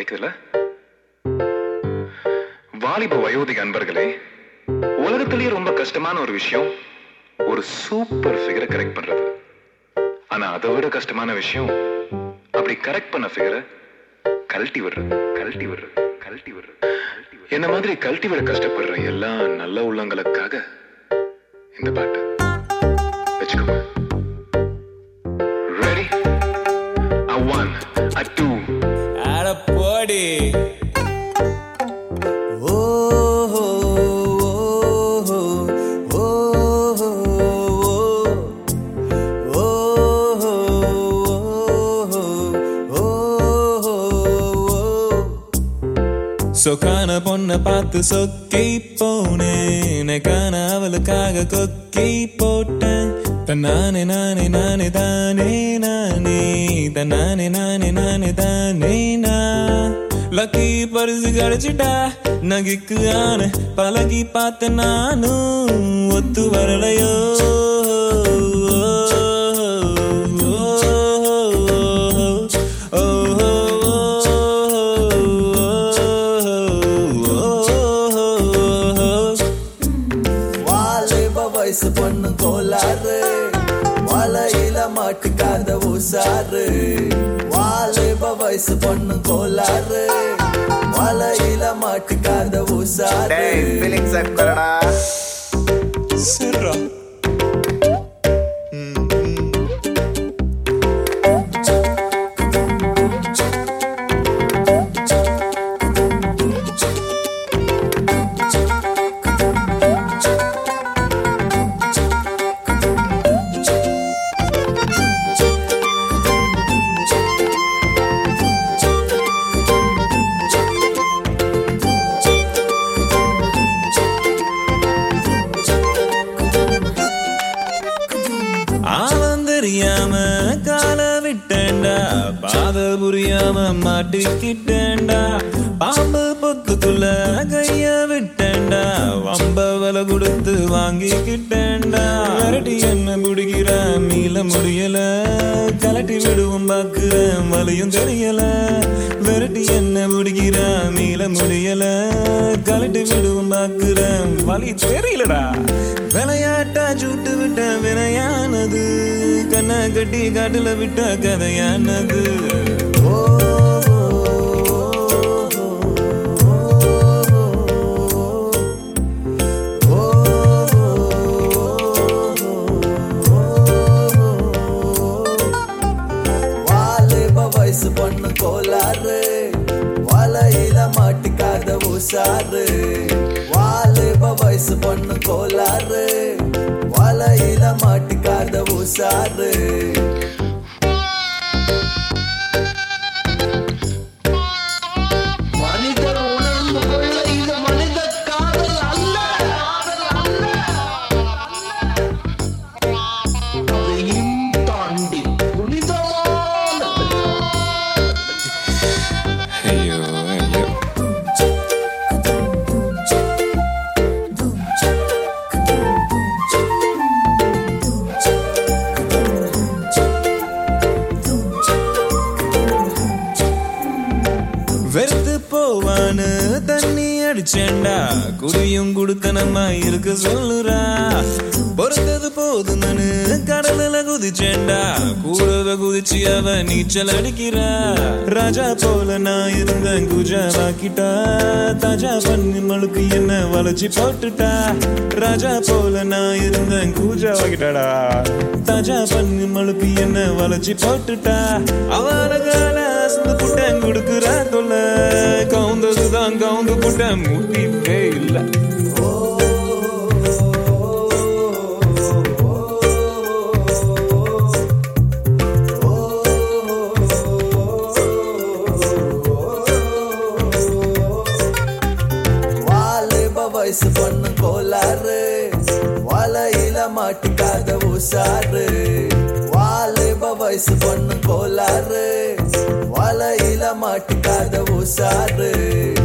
கேக்குதுல வாலிப வயோதிக அன்பர்களே உலகத்திலேயே ரொம்ப கஷ்டமான ஒரு விஷயம் ஒரு சூப்பர் ஃபிகரை கரெக்ட் பண்றது ஆனா அதை விட கஷ்டமான விஷயம் அப்படி கரெக்ட் பண்ண ஃபிகரை கழட்டி விடுறது கழட்டி விடுறது கழட்டி விடுறது கழட்டி விடுறது. என்ன மாதிரி கழட்டி விட கஷ்டப்படுற எல்லா நல்ல உள்ளங்களுக்காக இந்த பாட்டு வச்சுக்கோங்க ready a one a two அட போடி ஓ ஓ ஓ ஓ சொக்கான பொண்ண பார்த்து சொக்கி போனேன் காண அவளுக்காக கொக்கி போட்டேன் தன்னானே நானே நானே தானே நானே தன்னானே நானே நானே தானே நான் லக்கி பரிசு கிடைச்சிட்டா நகைக்கு ஆன பழகி பார்த்த நானும் ஒத்து வரலையோ வாலிப வயசு பொண்ணு கோளாறு வலையில மாட்டுக்காத உசாரு வாலிப வயசு பொண்ணு கோளாறு வலையில மாட்டுக்காத உசாரு டேய் ஃபீலிங்ஸ் கொள்ளடா சரிடா ஆழம் தெரியாம கால விட்டேன்டா பாத புரியாம மாட்டிக்கிட்டேன்டா பாம்பு பொத்துக்குள்ள கைய விட்டேன்டா வம்ப விலை கொடுத்து வாங்கிக்கிட்டேன்டா விரட்டி என்ன முடிக்கிற மீள முடியல கலட்டி விடுவோம் பாக்குறேன் வலியும் தெரியல விரட்டி என்ன முடிக்கிற மீள முடியல கலட்டி விடுவோம் பாக்குறேன் வலி தெரியலடா விளையாட்டா சுட்டு விட்ட வினையானது கண்ணை கட்டி காட்டுல விட்ட கதையானது வாலிப வயசு பொண்ணு கோளாறு வலையில மாட்டுக்காத உசாரு வாலிப வயசு பொண்ணு கோளாறு வலையில மாட்டுக்காத உசாரு மனிதர் உணர்ந்து கொள்ள இது மனித காதல் அல்ல அதையும் தாண்டி புனிதமானது ஐயோ ஐயோ வெறுத்து போவான்னு தண்ணி அடிச்சேன்டா குடியும் குடுத்தனமா இருக்க சொல்லுறா பொறுத்தது போதுமனு கடலுல குதிச்சேன்டா கூடவே குதிச்சு அவ நீச்சல் அடிக்கிறா ராஜா போல நான் இருந்தேன் குஜாவாக்கிட்டா தாஜா பண்ணி மழுக்கு என்ன வளைச்சு போட்டுட்டா ராஜா போல நான் இருந்தேன் கூஜாவாக்கிட்டாடா தாஜா பண்ணி மழுக்கு என்ன வளைச்சு போட்டுட்டா அவன கால அசந்து புட்டேன் கொடுக்குறா தொல்ல கவுந்ததுதான் கவுந்து புட்டேன் முடிவே இல்லை வாலிப வயசு பொண்ணு கோளாறு வலையில மாட்டிக்காத உசாரு வாலிப வயசு பொண்ணு கோளாறு வலையில மாட்டிக்காத உசாரு